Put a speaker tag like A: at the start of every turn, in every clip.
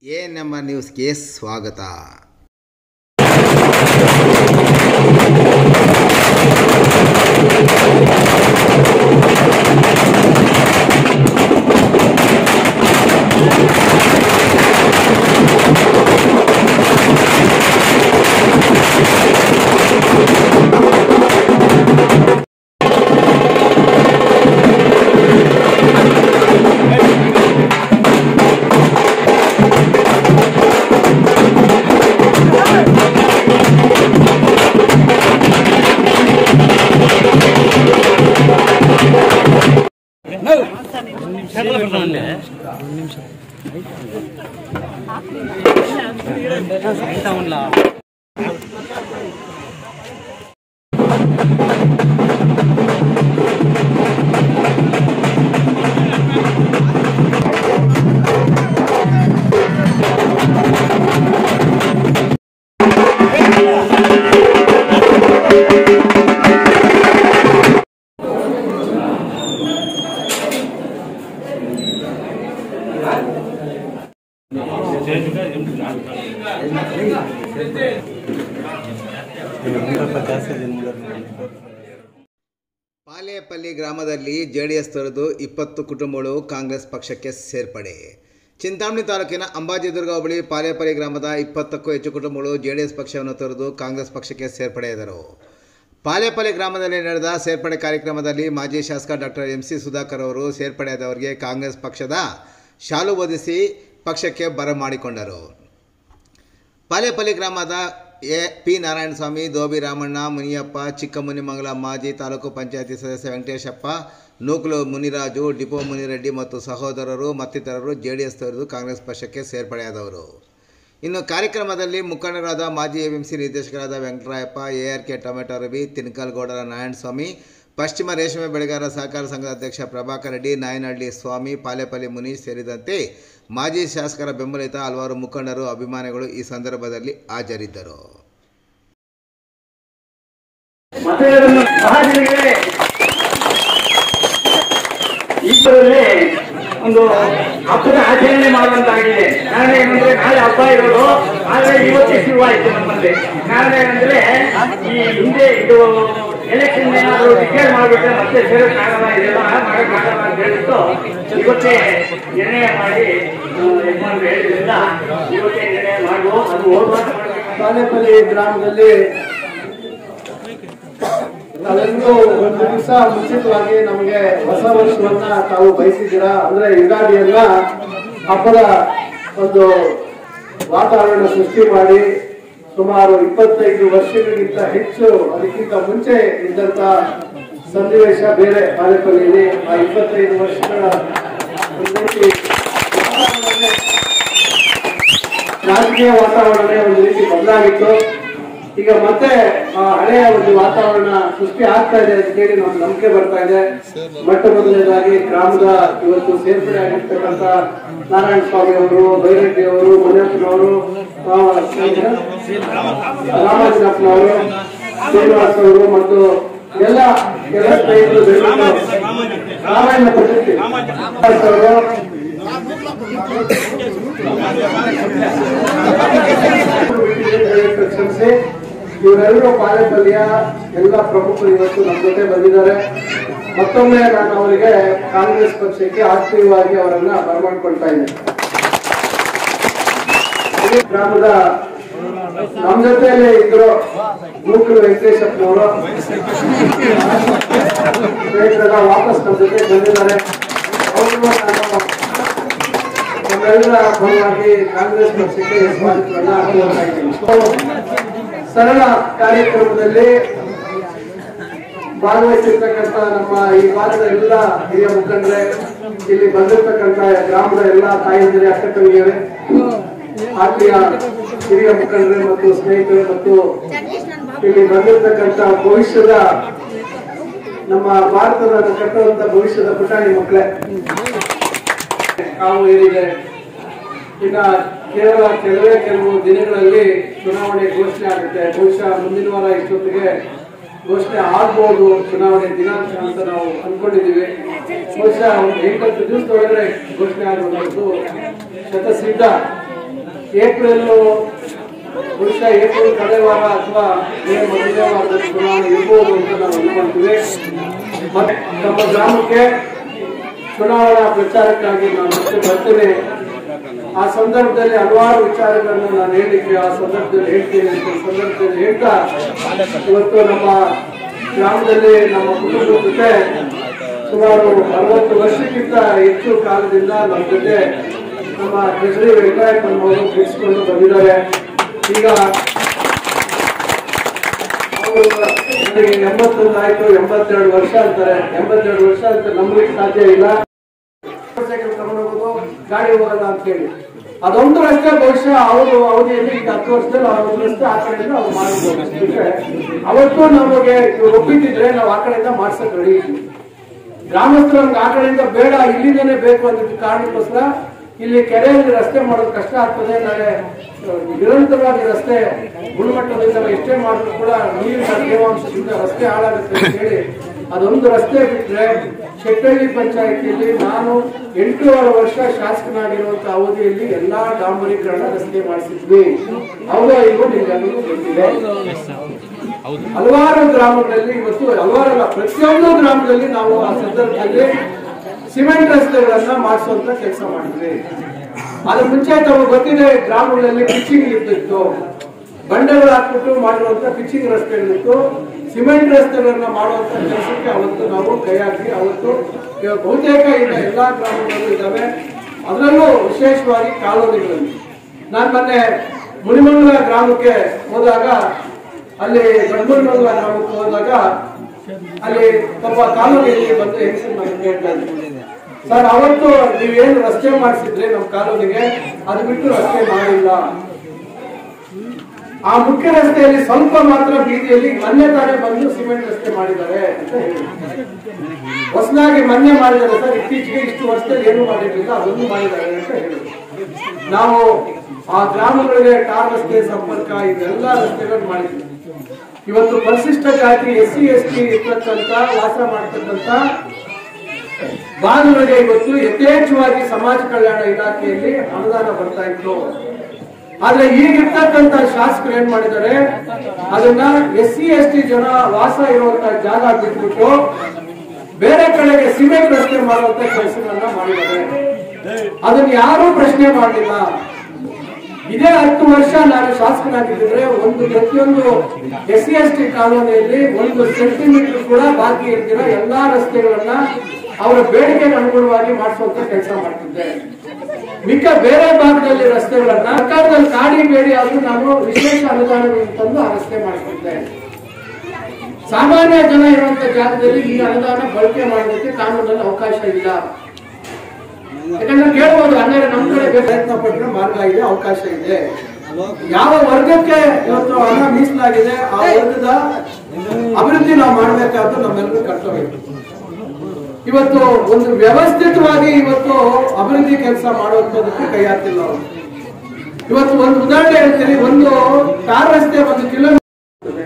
A: A ನಮ್ಮ ನ್ಯೂಸ್ಗೆ ಸ್ವಾಗತ ಪಾಲೇಪಲ್ಲಿ ಗ್ರಾಮದಲ್ಲಿ ಜೆಡಿಎಸ್ ತೊರೆದು ಇಪ್ಪತ್ತು ಕುಟುಂಬಗಳು ಕಾಂಗ್ರೆಸ್ ಪಕ್ಷಕ್ಕೆ ಸೇರ್ಪಡೆ ಚಿಂತಾಮಣಿ ತಾಲೂಕಿನ ಅಂಬಾಜಿದುರ್ಗ ಹೋಬಳಿ ಪಾಲೇಪಲ್ಲಿ ಗ್ರಾಮದ ಇಪ್ಪತ್ತಕ್ಕೂ ಹೆಚ್ಚು ಕುಟುಂಬಗಳು ಜೆಡಿಎಸ್ ಪಕ್ಷವನ್ನು ತೊರೆದು ಕಾಂಗ್ರೆಸ್ ಪಕ್ಷಕ್ಕೆ ಸೇರ್ಪಡೆಯಾದರು ಪಾಲೇಪಲ್ಲಿ ಗ್ರಾಮದಲ್ಲಿ ನಡೆದ ಸೇರ್ಪಡೆ ಕಾರ್ಯಕ್ರಮದಲ್ಲಿ ಮಾಜಿ ಶಾಸಕ ಡಾಕ್ಟರ್ ಎಂ ಸಿ ಸುಧಾಕರ್ ಅವರು ಸೇರ್ಪಡೆಯಾದವರಿಗೆ ಕಾಂಗ್ರೆಸ್ ಪಕ್ಷದ ಶಾಲು ಒದಿಸಿ ಪಕ್ಷಕ್ಕೆ ಬರಮಾಡಿಕೊಂಡರು ಪಾಲೇಪಲ್ಲಿ ಗ್ರಾಮದ ಎ ಪಿ ನಾರಾಯಣಸ್ವಾಮಿ ದೋಬಿ ರಾಮಣ್ಣ ಮುನಿಯಪ್ಪ ಚಿಕ್ಕಮುನಿಮಂಗಲ ಮಾಜಿ ತಾಲೂಕು ಪಂಚಾಯತಿ ಸದಸ್ಯ ವೆಂಕಟೇಶಪ್ಪ ನೂಕಲು ಮುನಿರಾಜು ಡಿಪೋ ಮುನಿರೆಡ್ಡಿ ಮತ್ತು ಸಹೋದರರು ಮತ್ತಿತರರು ಜೆಡಿಎಸ್ ತೊರೆದು ಕಾಂಗ್ರೆಸ್ ಪಕ್ಷಕ್ಕೆ ಸೇರ್ಪಡೆಯಾದವರು ಇನ್ನು ಕಾರ್ಯಕ್ರಮದಲ್ಲಿ ಮುಖಂಡರಾದ ಮಾಜಿ ಎಬಿಎಂಸಿ ನಿರ್ದೇಶಕರಾದ ವೆಂಕಟರಾಯಪ್ಪ ಎಆರ್ಕೆ ಟೊಮೆಟೊ ರವಿ ತಿನ್ಕಲ್ಗೌಡರ ನಾರಾಯಣಸ್ವಾಮಿ ಪಶ್ಚಿಮ ರೇಷ್ಮೆ ಬೆಳೆಗಾರರ ಸಹಕಾರ ಸಂಘದ ಅಧ್ಯಕ್ಷ ಪ್ರಭಾಕರ್ ರೆಡ್ಡಿ ನಾಯನಹಳ್ಳಿ ಸ್ವಾಮಿ ಪಾಲೇಪಲ್ಲಿ ಮುನೀಶ್ ಸೇರಿದಂತೆ ಮಾಜಿ ಶಾಸಕರ ಬೆಂಬಲಿತ ಹಲವಾರು ಮುಖಂಡರು ಅಭಿಮಾನಿಗಳು ಈ ಸಂದರ್ಭದಲ್ಲಿ ಹಾಜರಿದ್ದರು
B: ಮತಗಳನ್ನು ಮಹಾಜನಗಳೇ ಈಶ್ವರಲ್ಲಿ ಒಂದು ಹಬ್ಬದ ಆಚರಣೆ ಮಾಡುವಂತಾಗಿದೆ ಕಾರಣ ಏನಂದ್ರೆ ನಾಳೆ ಹಬ್ಬ ಇರೋದು ಆದ್ರೆ ಇವತ್ತೇ ಶುರುವಾಯಿತು ನಮ್ಮಲ್ಲಿ ಕಾರಣ ಏನಂದ್ರೆ ಈ ಹಿಂದೆ ಇದು ಎಲೆಕ್ಷನ್ ಏನಾದ್ರು ಡಿಕ್ಲೇರ್ ಮಾಡ್ಬಿಟ್ರೆ ಮತ್ತೆ ಸೇರೋಕ್ಕಾಗಲ್ಲ ಇದೆಲ್ಲ ಮಾಡೋಕ್ಕಾಗಲ್ಲ ಅಂತ ಹೇಳ್ಬಿಟ್ಟು ಇವತ್ತೇ ನಿರ್ಣಯ ಮಾಡಿ ಆ, ಯಜಮಾನ್ರು ಹೇಳಿದ್ರಿಂದ ಇವತ್ತೇ ನಿರ್ಣಯ ಮಾಡುವ ಅದು ಹೋಗುವ
C: ಬಾಲೆಪಲ್ಲಿ ಗ್ರಾಮದಲ್ಲಿ ನಾವೆಂದು ಒಂದು ದಿವಸ ಮುಂಚಿತವಾಗಿ ನಮಗೆ ಹೊಸ ವರ್ಷವನ್ನ ತಾವು ಬಯಸಿದ್ದೀರಾ ಅಂದ್ರೆ ಯುಗಾದಿಯನ್ನ ಹಬ್ಬದ ಒಂದು ವಾತಾವರಣ ಸೃಷ್ಟಿ ಮಾಡಿ ಸುಮಾರು ಇಪ್ಪತ್ತೈದು ವರ್ಷಗಳಿಗಿಂತ ಹೆಚ್ಚು ಅದಕ್ಕಿಂತ ಮುಂಚೆ ಇದ್ದಂತ ಸನ್ನಿವೇಶ ಬೇರೆ ಬಾಲೆಪಲ್ಲಿಯಲ್ಲಿ ಆ ಇಪ್ಪತ್ತೈದು ವರ್ಷಗಳ ಒಂದು ರೀತಿ ವಾತಾವರಣವೇ ರಾಜಕೀಯ ವಾತಾವರಣ ಒಂದು ರೀತಿ ಬದಲಾಗಿತ್ತು ಈಗ ಮತ್ತೆ ಆ ಹಳೆಯ ಒಂದು ವಾತಾವರಣ ಸೃಷ್ಟಿ ಆಗ್ತಾ ಇದೆ ಅಂತ ಹೇಳಿ ನಮ್ಗೆ ನಂಬಿಕೆ ಬರ್ತಾ ಇದೆ ಮೊಟ್ಟ ಮೊದಲನೇದಾಗಿ ಗ್ರಾಮದ ಇವತ್ತು ಸೇರ್ಪಡೆ ಆಗಿರ್ತಕ್ಕಂಥ ನಾರಾಯಣ ಸ್ವಾಮಿ ಅವರು ಬೈರೆಡ್ಡಿ ಅವರು ಮುನಿಯಪ್ಪನವರು ರಾಮಾಜಿನಪ್ಪನವರು ಶ್ರೀನಿವಾಸ್ ಅವರು ಮತ್ತು ಎಲ್ಲ ಎಲ್ಲ ಸ್ನೇಹಿತರು ದಯವಿಟ್ಟು ರಾಮಾಯಣ ಪದ್ಧತಿ ಅವರು ಕ್ಷಮಿಸಿ ಇವರೆಲ್ಲರೂ ಪಾಲೆಪಲ್ಲಿಯ ಎಲ್ಲ ಪ್ರಮುಖರು ಇವತ್ತು ನಮ್ಮ ಜೊತೆ ಬಂದಿದ್ದಾರೆ ಮತ್ತೊಮ್ಮೆ ನಾನು ಅವರಿಗೆ ಕಾಂಗ್ರೆಸ್ ಪಕ್ಷಕ್ಕೆ ಆರ್ಥಿಕವಾಗಿ ಅವರನ್ನ ಬರಮಾಡ್ಕೊಳ್ತಾ ಇದ್ದೇನೆ ಈ ಗ್ರಾಮದ ನಮ್ಮ ಜೊತೆಯಲ್ಲಿ ಇದ್ರು ಮೂಕರು ವೆಂಕಟೇಶಪ್ಪನವರು ಸ್ನೇಹಿತರೆಲ್ಲ ವಾಪಸ್ ನಮ್ಮ ಜೊತೆ ಬಂದಿದ್ದಾರೆ ಅವ್ರಿಗೂ ನಾನು ನಮ್ಮೆಲ್ಲರ ಪರವಾಗಿ ಕಾಂಗ್ರೆಸ್ ಪಕ್ಷಕ್ಕೆ ಸ್ವಾಗತವನ್ನ ಕೋರ್ತಾ ಇದ್ದೀನಿ. ಸರಳ ಕಾರ್ಯಕ್ರಮದಲ್ಲಿ ಭಾಗವಹಿಸಿರ್ತಕ್ಕಂಥ ನಮ್ಮ ಈ ಭಾಗದ ಎಲ್ಲ ಹಿರಿಯ ಮುಖಂಡರೇ ಇಲ್ಲಿ ಬಂದಿರ್ತಕ್ಕಂಥ ಗ್ರಾಮದ ಎಲ್ಲ ತಾಯಂದಿರೇ ಅಕ್ಕ ತಂಗಿಯರೇ ಆತ್ಮೀಯ ಹಿರಿಯ ಮುಖಂಡರೇ ಮತ್ತು ಸ್ನೇಹಿತರೆ ಮತ್ತು ಇಲ್ಲಿ ಬಂದಿರ್ತಕ್ಕಂಥ ಭವಿಷ್ಯದ ನಮ್ಮ ಭಾರತದ ಕಟ್ಟುವಂತ ಭವಿಷ್ಯದ ಪುಟಾಣಿ ಮಕ್ಕಳೇ ಕಾವು ಏರಿದೆ ಇನ್ನ ಕೇವಲ ಕೆಲವೇ ಕೆಲವು ದಿನಗಳಲ್ಲಿ ಚುನಾವಣೆ ಘೋಷಣೆ ಆಗುತ್ತೆ ಬಹುಶಃ ಮುಂದಿನ ವಾರ ಇಷ್ಟೊತ್ತಿಗೆ ಘೋಷಣೆ ಆಗ್ಬೋದು ಚುನಾವಣೆ ದಿನಾಂಕ ಅಂತ ನಾವು ಅನ್ಕೊಂಡಿದ್ದೀವಿ ಬಹುಶಃ ಒಂದು ಎಂಟತ್ತು ದಿವಸದೊಳಗಡೆ ಘೋಷಣೆ ಆಗುವಂಥದ್ದು ಶತಸಿದ್ಧ ಏಪ್ರಿಲ್ ಬಹುಶಃ ಏಪ್ರಿಲ್ ಕಡೆ ವಾರ ಅಥವಾ ಮೇ ಮೊದಲನೇ ವಾರದಲ್ಲಿ ಚುನಾವಣೆ ಇರ್ಬೋದು ಅಂತ ನಾವು ಅನ್ಕೊಂತೀವಿ ಮತ್ತೆ ನಮ್ಮ ಗ್ರಾಮಕ್ಕೆ ಚುನಾವಣಾ ಪ್ರಚಾರಕ್ಕಾಗಿ ನಾನು ಮತ್ತೆ ಬರ್ತೇನೆ ಆ ಸಂದರ್ಭದಲ್ಲಿ ಹಲವಾರು ವಿಚಾರಗಳನ್ನು ನಾನು ಹೇಳಿದ್ವಿ ಆ ಸಂದರ್ಭದಲ್ಲಿ ಹೇಳ್ತೀನಿ ಅಂತ ಈ ಸಂದರ್ಭದಲ್ಲಿ ಹೇಳ್ತಾ ಇವತ್ತು ನಮ್ಮ ಗ್ರಾಮದಲ್ಲಿ ನಮ್ಮ ಕುಟುಂಬದ ಜೊತೆ ಸುಮಾರು ಅರವತ್ತು ವರ್ಷಕ್ಕಿಂತ ಹೆಚ್ಚು ಕಾಲದಿಂದ ನಮ್ಮ ಜೊತೆ ನಮ್ಮ ಟ್ರೆಜರಿ ವೆಂಕಟಪ್ಪನವರು ಬಿಡಿಸ್ಕೊಂಡು ಬಂದಿದ್ದಾರೆ ಈಗ ಅವರು ನನಗೆ ಎಂಬತ್ತೊಂದು ಆಯ್ತು ಎಂಬತ್ತೆರಡು ವರ್ಷ ಅಂತಾರೆ ಎಂಬತ್ತೆರಡು ವರ್ಷ ಅಂತ ನಂಬಲಿಕ್ಕೆ ಸಾಧ್ಯ ಇಲ್ಲ ಮೋಟರ್ಸೈಕಲ್ ತಗೊಂಡು ಹೋಗೋದು ಗಾಡಿ ಹೋಗಲ್ಲ ಅಂತ ಹೇಳಿ ಅದೊಂದು ರಸ್ತೆ ಬಹುಶಃ ಅವರು ಅವಧಿಯಲ್ಲಿ ಈಗ ಹತ್ತು ವರ್ಷದಲ್ಲಿ ಆ ಒಂದು ರಸ್ತೆ ಆ ಕಡೆಯಿಂದ ಅವ್ರು ಮಾಡಿರ್ಬೋದು ಬಿಟ್ರೆ ಅವತ್ತು ನಮಗೆ ಇವ್ರು ಒಪ್ಪಿದ್ದಿದ್ರೆ ನಾವು ಆ ಕಡೆಯಿಂದ ಮಾಡ್ಸಕ್ ರೆಡಿ ಇದ್ವಿ ಗ್ರಾಮಸ್ಥರು ನಮ್ಗೆ ಆ ಕಡೆಯಿಂದ ಬೇಡ ಇಲ್ಲಿಂದನೇ ಬೇಕು ಅನ್ನೋದಕ್ಕೆ ಕಾರಣಕ್ಕೋಸ್ಕರ ಇಲ್ಲಿ ಕೆರೆಯಲ್ಲಿ ರಸ್ತೆ ಮಾಡೋದು ಕಷ್ಟ ಆಗ್ತದೆ ನಾಳೆ ಅಹ್, ನಿರಂತರವಾಗಿ ರಸ್ತೆ ಗುಣಮಟ್ಟದಿಂದ ನಾವು ಎಷ್ಟೇ ಮಾಡಿದ್ರು ಕೂಡ ನೀರಿನ ತೇವಾಂಶದಿಂದ ರಸ್ತೆ ಹಾಳಾಗುತ್ತೆ ಅಂತ ಹೇಳಿ ಅದೊಂದು ರಸ್ತೆ ಬಿಟ್ರೆ ಶೆಟ್ಟಳ್ಳಿ ಪಂಚಾಯತಿಯಲ್ಲಿ ನಾನು ಎಂಟೂವರೆ ವರ್ಷ ಶಾಸಕನಾಗಿರುವಂತ ಅವಧಿಯಲ್ಲಿ ಎಲ್ಲಾ ಡಾಂಬರೀಕರಣ ರಸ್ತೆ ಮಾಡಿಸಿದ್ವಿ ಹೌದಾ ಇವು ನಿಮ್ಗೆಲ್ಲರಿಗೂ ಗೊತ್ತಿದೆ ಹಲವಾರು ಗ್ರಾಮಗಳಲ್ಲಿ ಇವತ್ತು ಹಲವಾರಲ್ಲ ಪ್ರತಿಯೊಂದು ಗ್ರಾಮದಲ್ಲಿ ನಾವು ಆ ಸಂದರ್ಭದಲ್ಲಿ ಸಿಮೆಂಟ್ ರಸ್ತೆಗಳನ್ನ ಮಾಡಿಸುವಂತ ಕೆಲಸ ಮಾಡಿದ್ವಿ ಅದ್ರ ಮುಂಚೆ ತಮಗೆ ಗೊತ್ತಿದೆ ಗ್ರಾಮಗಳಲ್ಲಿ ಪಿಚ್ಚಿಂಗ್ ಇರ್ತಿತ್ತು ಬಂಡೆಗಳು ಹಾಕ್ಬಿಟ್ಟು ಮಾಡಿರುವಂತ ಪಿಚ್ಚಿಂಗ್ ರಸ್ತೆಗಳಿತ್ತು ಸಿಮೆಂಟ್ ರಸ್ತೆಗಳನ್ನ ಮಾಡುವಂತ ಕೆಲಸಕ್ಕೆ ಅವತ್ತು ನಾವು ಕೈ ಹಾಕಿ ಅವತ್ತು ಇವಾಗ ಬಹುತೇಕ ಈಗ ಎಲ್ಲಾ ಗ್ರಾಮಗಳಲ್ಲೂ ಇದ್ದಾವೆ ಅದರಲ್ಲೂ ವಿಶೇಷವಾಗಿ ಕಾಲೋನಿಗಳಲ್ಲಿ ನಾನು ಮೊನ್ನೆ ಮುನಿಮಂಗಲ ಗ್ರಾಮಕ್ಕೆ ಹೋದಾಗ ಅಲ್ಲಿ ಗಡ್ಮೂರ್ಮಂಗಲ ಗ್ರಾಮಕ್ಕೆ ಹೋದಾಗ ಅಲ್ಲಿ ಒಬ್ಬ ಕಾಲೋನಿಯಲ್ಲಿ ಬಂದು ಹೆಂಗಸರು ನನಗೆ ಕೇಳ್ತಾ ಇದ್ರು ಸರ್ ಅವತ್ತು ನೀವೇನು ರಸ್ತೆ ಮಾಡಿಸಿದ್ರಿ ನಮ್ಮ ಕಾಲೋನಿಗೆ ಅದು ಬಿಟ್ಟು ರಸ್ತೆ ಮಾಡಿಲ್ಲ ಆ ಮುಖ್ಯ ರಸ್ತೆಯಲ್ಲಿ ಸ್ವಲ್ಪ ಮಾತ್ರ ಬೀದಿಯಲ್ಲಿ ಮೊನ್ನೆ ತಾನೇ ಬಂದು ಸಿಮೆಂಟ್ ರಸ್ತೆ ಮಾಡಿದ್ದಾರೆ ಅಂತ ಹೇಳಿದ್ರು ಹೊಸದಾಗಿ ಮೊನ್ನೆ ಮಾಡಿದ್ದಾರೆ ಸರ್ ಇತ್ತೀಚೆಗೆ ಇಷ್ಟು ವರ್ಷದಲ್ಲಿ ಏನು ಮಾಡಿರಲಿಲ್ಲ ಅದೊಂದು ಮಾಡಿದ್ದಾರೆ ಅಂತ ಹೇಳಿದ್ರು ನಾವು ಆ ಗ್ರಾಮಗಳಿಗೆ ಟಾರ್ ರಸ್ತೆ ಸಂಪರ್ಕ ಇದೆಲ್ಲ ರಸ್ತೆಗಳನ್ನು ಮಾಡಿದ್ವಿ ಇವತ್ತು ಪರಿಶಿಷ್ಟ ಜಾತಿ ಎಸ್ ಸಿ ಎಸ್ ಟಿ ಇರ್ತಕ್ಕಂಥ ವಾಸ ಮಾಡ್ತಕ್ಕಂಥ ಭಾಗಗಳಿಗೆ ಇವತ್ತು ಯಥೇಚ್ಛವಾಗಿ ಸಮಾಜ ಕಲ್ಯಾಣ ಇಲಾಖೆಯಲ್ಲಿ ಅನುದಾನ ಬರ್ತಾ ಇತ್ತು ಆದ್ರೆ ಈಗಿರ್ತಕ್ಕಂಥ ಶಾಸಕರು ಏನ್ ಮಾಡಿದ್ದಾರೆ ಅದನ್ನ ಎಸ್ ಸಿ ಎಸ್ ಟಿ ಜನ ವಾಸ ಇರುವಂತ ಜಾಗ ಬಿಟ್ಬಿಟ್ಟು ಬೇರೆ ಕಡೆಗೆ ಸಿಮೆಂಟ್ ರಸ್ತೆ ಮಾಡುವಂತ ಕೆಲಸಗಳನ್ನ ಮಾಡಿದ್ದಾರೆ ಅದನ್ನ ಯಾರೂ ಪ್ರಶ್ನೆ ಮಾಡಲಿಲ್ಲ ಇದೇ ಹತ್ತು ವರ್ಷ ನಾನು ಶಾಸಕನಾಗಿದ್ದರೆ ಒಂದು ಪ್ರತಿಯೊಂದು ಎಸ್ ಸಿ ಎಸ್ ಟಿ ಕಾಲೋನಿಯಲ್ಲಿ ಒಂದು ಸೆಂಟಿಮೀಟರ್ ಕೂಡ ಬಾಕಿ ಇರ್ದಿರ ಎಲ್ಲಾ ರಸ್ತೆಗಳನ್ನ ಅವರ ಬೇಡಿಕೆಗೆ ಅನುಗುಣವಾಗಿ ಮಾಡಿಸುವಂತ ಕೆಲಸ ಮಾಡ್ತಿದ್ದೆ ಮಿಕ್ಕ ಬೇರೆ ಭಾಗದಲ್ಲಿ ರಸ್ತೆಗಳನ್ನ ಸರ್ಕಾರದಲ್ಲಿ ಕಾಡಿ ಬೇಡಿ ಆದ್ರೂ ನಾನು ವಿಶೇಷ ಅನುದಾನಗಳನ್ನು ತಂದು ಆ ರಸ್ತೆ ಮಾಡ್ತಿದ್ದೆ ಸಾಮಾನ್ಯ ಜನ ಇರುವಂತ ಜಾಗದಲ್ಲಿ ಈ ಅನುದಾನ ಬಳಕೆ ಮಾಡೋದಕ್ಕೆ ಕಾನೂನಲ್ಲಿ ಅವಕಾಶ ಇಲ್ಲ ಯಾಕಂದ್ರೆ ಕೇಳ್ಬೋದು ಹನ್ನೆರಡು ನಮ್ಮ ಕಡೆ ಬೇಕು ಪ್ರಯತ್ನ ಪಟ್ಟರೆ ಮಾರ್ಗ ಇದೆ ಅವಕಾಶ ಇದೆ ಯಾವ ವರ್ಗಕ್ಕೆ ಇವತ್ತು ಹಣ ಮೀಸಲಾಗಿದೆ ಆ ವರ್ಗದ ಅಭಿವೃದ್ಧಿ ನಾವು ಮಾಡಬೇಕಾದ್ದು ನಮ್ಮೆಲ್ಲರೂ ಕರ್ತವ್ಯ ಇವತ್ತು ಒಂದು ವ್ಯವಸ್ಥಿತವಾಗಿ ಇವತ್ತು ಅಭಿವೃದ್ಧಿ ಕೆಲಸ ಮಾಡುವಂತದಕ್ಕೆ ಕೈ ಹಾಕ್ತಿಲ್ಲ ಅವರು ಇವತ್ತು ಒಂದು ಉದಾಹರಣೆ ಹೇಳ್ತೀನಿ ಒಂದು ಟಾರ್ ರಸ್ತೆ ಒಂದು ಕಿಲೋಮೀಟರ್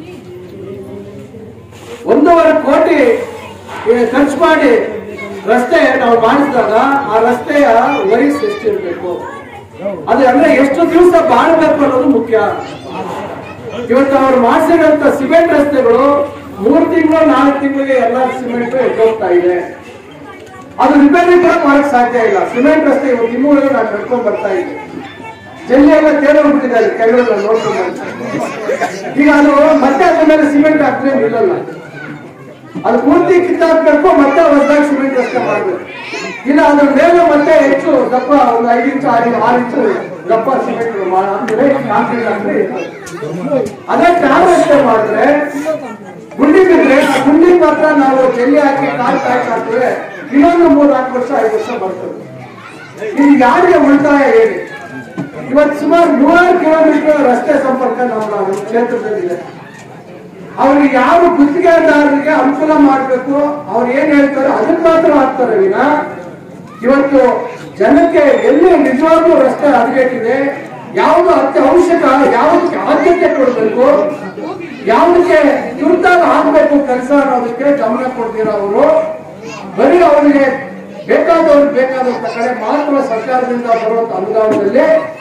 C: ಒಂದೂವರೆ ಕೋಟಿ ಏ, ಖರ್ಚು ಮಾಡಿ ರಸ್ತೆ ನಾವು ಮಾಡಿಸಿದಾಗ ಆ ರಸ್ತೆಯ ವಯಸ್ಸು ಎಷ್ಟಿರ್ಬೇಕು ಅದು ಅಂದ್ರೆ ಎಷ್ಟು ದಿವಸ ಬಾಳ್ಬೇಕು ಅನ್ನೋದು ಮುಖ್ಯ ಇವತ್ತು ಅವ್ರು ಮಾಡಿಸಿರೋಂತ ಸಿಮೆಂಟ್ ರಸ್ತೆಗಳು ಮೂರು ತಿಂಗಳು ನಾಲ್ಕು ತಿಂಗಳಿಗೆ ಎಲ್ಲ ಸಿಮೆಂಟ್ ಎದ್ದೋಗ್ತಾ ಇದೆ ಅದು ರಿಪೇರಿ ಕೂಡ ಮಾಡಕ್ ಸಾಧ್ಯ ಇಲ್ಲ ಸಿಮೆಂಟ್ ರಸ್ತೆ ಇವತ್ತು ಇನ್ನೂವರೆಗೂ ನಾನು ನಡ್ಕೊಂಡ್ ಬರ್ತಾ ಇದ್ದೆ ಜಲ್ಲಿ ಎಲ್ಲ ತೇರೋಗ್ಬಿಟ್ಟಿದ್ದಾರೆ ಕೆಳಗಡೆ ನೋಡ್ಕೊಂಡು ಬಂದು. ಈಗ ಅದು ಮತ್ತೆ ಅದ್ರ ಮೇಲೆ ಸಿಮೆಂಟ್ ಹಾಕಿದ್ರೆ ನಿಲ್ಲಲ್ಲ ಅದು ಪೂರ್ತಿ ಕಿತ್ತಾಕ್ಬೇಕು ಮತ್ತೆ ಹೊಸದಾಗಿ ಸಿಮೆಂಟ್ ರಸ್ತೆ ಮಾಡ್ಬೇಕು ಇಲ್ಲ ಅದ್ರ ಮೇಲೆ ಮತ್ತೆ ಹೆಚ್ಚು ದಪ್ಪ ಒಂದು ಐದು ಇಂಚು ಆರು ಆರು ಇಂಚು ದಪ್ಪ ಸಿಮೆಂಟ್ ಹಾಕಿದ್ರೆ ಕಾಂಕ್ರೀಟ್ ಹಾಕಿದ್ರೆ ಇರ್ತದೆ. ಅದೇ ಟಾರ್ ರಸ್ತೆ ಮಾಡಿದ್ರೆ ಗುಂಡಿ ಬಿದ್ರೆ ಆ ಗುಂಡಿ ಮಾತ್ರ ನಾವು ಜಲ್ಲಿ ಹಾಕಿ ಕಾಲ್ ಪ್ಯಾಕ್ ಹಾಕಿದ್ರೆ ಇನ್ನೊಂದು ಮೂರ್ ನಾಲ್ಕು ವರ್ಷ ಐದು ವರ್ಷ ಬರ್ತದೆ ಇದು ಯಾರಿಗೆ ಉಳಿತಾಯ ಹೇಳಿ ಇವತ್ತು ಸುಮಾರು ನೂರಾರು ಕಿಲೋಮೀಟರ್ ರಸ್ತೆ ಸಂಪರ್ಕ ನಮ್ಮ ನಮ್ಮ ಕ್ಷೇತ್ರದಲ್ಲಿದೆ ಅವ್ರಿಗೆ ಯಾವ ಗುತ್ತಿಗೆದಾರರಿಗೆ ಅನುಕೂಲ ಮಾಡಬೇಕು ಅವ್ರು ಏನ್ ಹೇಳ್ತಾರೆ ಅದನ್ನ ಮಾತ್ರ ಹಾಕ್ತಾರೆ ವಿನ ಇವತ್ತು ಜನಕ್ಕೆ ಎಲ್ಲಿ ನಿಜವಾಗ್ಲೂ ರಸ್ತೆ ಹದಗೆಟ್ಟಿದೆ ಯಾವುದು ಅತ್ಯವಶ್ಯಕ ಯಾವುದಕ್ಕೆ ಆದ್ಯತೆ ಕೊಡಬೇಕು ಯಾವುದಕ್ಕೆ ತುರ್ತಾಗಿ ಆಗ್ಬೇಕು ಕೆಲಸ ಅನ್ನೋದಕ್ಕೆ ಗಮನ ಕೊಡ್ತೀರಾ ಅವರು ಬರೀ ಅವರಿಗೆ ಬೇಕಾದವ್ರಿಗೆ ಬೇಕಾದಂತ ಕಡೆ ಮಾತ್ರ ಸರ್ಕಾರದಿಂದ ಬರುವಂತ ಅನುದಾನದಲ್ಲಿ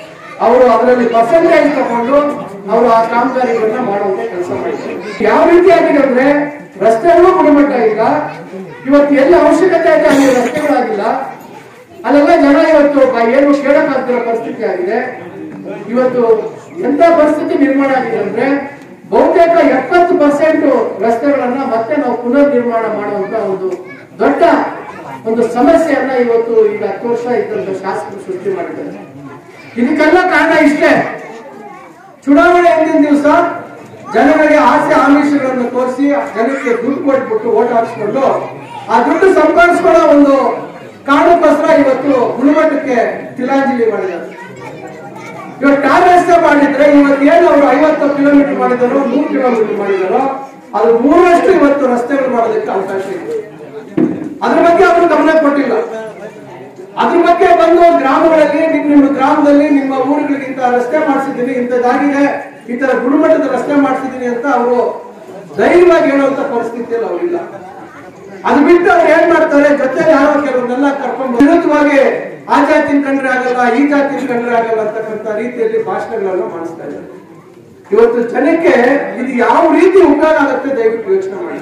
C: ಅವರು ಅದರಲ್ಲಿ ಪರ್ಸೆಂಟೇಜ್ ತಗೊಂಡು ಅವರು ಆ ಕಾಮಗಾರಿಗಳನ್ನ ಮಾಡುವಂತ ಕೆಲಸ ಮಾಡಿದ್ದಾರೆ ಯಾವ ರೀತಿ ಆಗಿದೆ ಅಂದ್ರೆ ರಸ್ತೆಗಳು ಗುಣಮಟ್ಟ ಇಲ್ಲ ಇವತ್ತು ಎಲ್ಲಿ ಅವಶ್ಯಕತೆ ಇದೆ ಅಲ್ಲಿ ರಸ್ತೆಗಳಾಗಿಲ್ಲ ಅಲ್ಲೆಲ್ಲ ಜನ ಇವತ್ತು ಬ- ಏನು ಕೇಳಕ್ಕಾಗ್ತಿರೋ ಪರಿಸ್ಥಿತಿ ಆಗಿದೆ ಇವತ್ತು ಎಂತ ಪರಿಸ್ಥಿತಿ ನಿರ್ಮಾಣ ಆಗಿದೆ ಅಂದ್ರೆ ಬಹುತೇಕ ಎಪ್ಪತ್ತು ಪರ್ಸೆಂಟ್ ರಸ್ತೆಗಳನ್ನ ಮತ್ತೆ ನಾವು ಪುನರ್ ನಿರ್ಮಾಣ ಮಾಡುವಂತ ಒಂದು ದೊಡ್ಡ ಒಂದು ಸಮಸ್ಯೆಯನ್ನ ಇವತ್ತು ಈಗ ಹತ್ತು ವರ್ಷ ಇದ್ದಂತ ಶಾಸಕರು ಸೃಷ್ಟಿ ಮಾಡಿದ್ದಾರೆ ಇದಕ್ಕೆಲ್ಲ ಕಾರಣ ಇಷ್ಟೇ ಚುನಾವಣೆ ಹಿಂದಿನ ದಿವಸ ಜನಗಳಿಗೆ ಆಸೆ ಆಮಿಷಗಳನ್ನು ತೋರಿಸಿ ಜನಕ್ಕೆ ದುಡ್ಡು ಕೊಟ್ಬಿಟ್ಟು ಓಟ್ ಹಾಕ್ಸ್ಕೊಂಡು ಆ ದುಡ್ಡು ಸಂಪಾದಿಸ್ಕೊಳ್ಳೋ ಒಂದು ಕಾರಣಕ್ಕೋಸ್ಕರ ಇವತ್ತು ಗುಣಮಟ್ಟಕ್ಕೆ ತಿಲಾಂಜಲಿ ಮಾಡಿದ್ದಾರೆ ಇವತ್ತು ಟಾರ್ ರಸ್ತೆ ಮಾಡಿದ್ರೆ ಇವತ್ತು ಏನು ಅವರು ಐವತ್ತು ಕಿಲೋಮೀಟರ್ ಮಾಡಿದಾರೋ ನೂರು ಕಿಲೋಮೀಟರ್ ಮಾಡಿದಾರೋ ಅದು ಮೂರಷ್ಟು ಇವತ್ತು ರಸ್ತೆಗಳು ಮಾಡೋದಕ್ಕೆ ಅವಕಾಶ ಇದೆ ಅದ್ರ ಬಗ್ಗೆ ಅವರು ಗಮನ ಕೊಟ್ಟಿಲ್ಲ ಅದ್ರ ಬಗ್ಗೆ ಬಂದು ಗ್ರಾಮಗಳಲ್ಲಿ ನಿಮ್ ನಿಮ್ಮ ಗ್ರಾಮದಲ್ಲಿ ನಿಮ್ಮ ಊರುಗಳಿಗೆ ಇಂತ ರಸ್ತೆ ಮಾಡಿಸಿದ್ದೀನಿ ಇಂಥದ್ದಾಗಿದೆ ಈ ತರ ಗುಣಮಟ್ಟದ ರಸ್ತೆ ಮಾಡಿಸಿದ್ದೀನಿ ಅಂತ ಅವರು ಧೈರ್ಯವಾಗಿ ಹೇಳುವಂತ ಪರಿಸ್ಥಿತಿಯಲ್ಲಿ ಅವರಿಲ್ಲ ಅದು ಬಿಟ್ಟು ಅವ್ರು ಏನ್ ಮಾಡ್ತಾರೆ ಜೊತೆ ಯಾರೋ ಕೆಲವನ್ನೆಲ್ಲ ಕರ್ಕೊಂಡು ವಿರುದ್ಧವಾಗಿ ಆ ಜಾತಿ ಕಂಡ್ರೆ ಆಗಲ್ಲ ಈ ಜಾತಿ ಕಂಡ್ರೆ ಆಗಲ್ಲ ಅಂತಕ್ಕಂಥ ರೀತಿಯಲ್ಲಿ ಭಾಷಣಗಳನ್ನು ಮಾಡಿಸ್ತಾ ಇದ್ದಾರೆ ಇವತ್ತು ಜನಕ್ಕೆ ಇದು ಯಾವ ರೀತಿ ಉಪಯೋಗ ಆಗುತ್ತೆ ದಯವಿಟ್ಟು ಯೋಚನೆ ಮಾಡಿ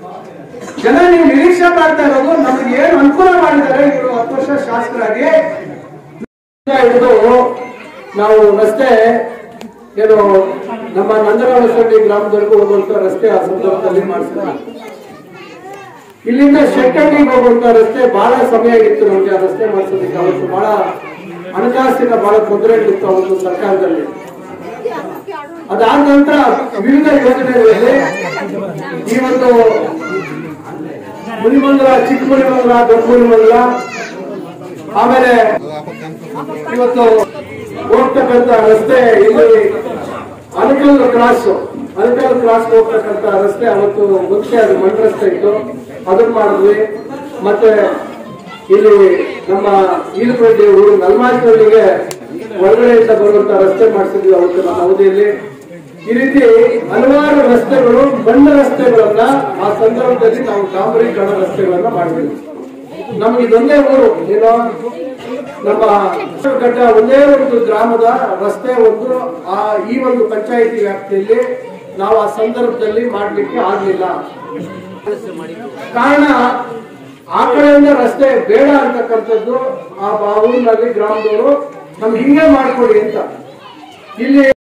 C: ಜನ ನೀವು ನಿರೀಕ್ಷೆ ಮಾಡ್ತಾ ಇರೋದು ನಮಗೆ ಏನು ಅನುಕೂಲ ಮಾಡಿದ್ದಾರೆ ಇವರು ಹತ್ತು ವರ್ಷ ಶಾಸಕರಾಗಿ ಹಿಡಿದು ನಾವು ರಸ್ತೆ ಏನು ನಮ್ಮ ನಂದನವಸಳ್ಳಿ ಗ್ರಾಮದವರೆಗೂ ಹೋಗುವಂತ ರಸ್ತೆ ಆ ಸಂದರ್ಭದಲ್ಲಿ ಮಾಡಿಸಿದ್ವಿ ಇಲ್ಲಿಂದ ಶೆಟ್ಟಳ್ಳಿಗೆ ಹೋಗುವಂತ ರಸ್ತೆ ಬಹಳ ಸಮಯ ಆಗಿತ್ತು ನಮಗೆ ಆ ರಸ್ತೆ ಮಾಡಿಸೋದಕ್ಕೆ ಅವತ್ತು ಬಹಳ ಹಣಕಾಸಿನ ಬಹಳ ತೊಂದರೆಗಳಿತ್ತು ಅವತ್ತು ಸರ್ಕಾರದಲ್ಲಿ ಅದಾದ ನಂತರ ವಿವಿಧ ಯೋಜನೆಗಳಲ್ಲಿ ಈ ಒಂದು ಮುನಿಮಂಗಲ ಚಿಕ್ಕ ಮುನಿಮಂಗಲ ದೊಡ್ಡ ಮುನಿಮಂಗಲ ಆಮೇಲೆ ಇವತ್ತು ಹೋಗ್ತಕ್ಕಂತ ರಸ್ತೆ ಇಲ್ಲಿ ಅನಕಲ್ ಕ್ರಾಸ್ ಅನಕಲ್ ಕ್ರಾಸ್ ಹೋಗ್ತಕ್ಕಂತ ರಸ್ತೆ ಅವತ್ತು ಮುಂಚೆ ಅದು ಮಣ್ಣು ರಸ್ತೆ ಇತ್ತು ಅದನ್ನ ಮಾಡಿದ್ವಿ ಮತ್ತೆ ಇಲ್ಲಿ ನಮ್ಮ ಈರುಪೇಟೆ ಊರು ನಲ್ಮಾಚಳ್ಳಿಗೆ ಒಳಗಡೆಯಿಂದ ಬರುವಂತ ರಸ್ತೆ ಮಾಡಿಸಿದ್ವಿ ಅವತ್ತು ನಮ್ಮ ಅವಧಿಯಲ್ಲಿ ಈ ರೀತಿ ಹಲವಾರು ರಸ್ತೆಗಳು ಮಣ್ಣು ರಸ್ತೆಗಳನ್ನ ಆ ಸಂದರ್ಭದಲ್ಲಿ ನಾವು ಡಾಂಬರೀಕರಣ ರಸ್ತೆಗಳನ್ನ ಮಾಡಿದ್ವಿ ನಮ್ಗೆ ಇದೊಂದೇ ಊರು ಏನೋ ನಮ್ಮ ಘಟ್ಟ ಒಂದೇ ಒಂದು ಗ್ರಾಮದ ರಸ್ತೆ ಒಂದು ಆ ಈ ಒಂದು ಪಂಚಾಯಿತಿ ವ್ಯಾಪ್ತಿಯಲ್ಲಿ ನಾವು ಆ ಸಂದರ್ಭದಲ್ಲಿ ಮಾಡ್ಲಿಕ್ಕೆ ಆಗ್ಲಿಲ್ಲ ಕಾರಣ ಆ ಕಡೆಯಿಂದ ರಸ್ತೆ ಬೇಡ ಅಂತಕ್ಕಂಥದ್ದು ಆ ಊರಿನಲ್ಲಿ ಗ್ರಾಮದವರು ನಮ್ಗೆ ಹಿಂಗೆ ಮಾಡ್ಕೊಡಿ ಅಂತ ಇಲ್ಲಿ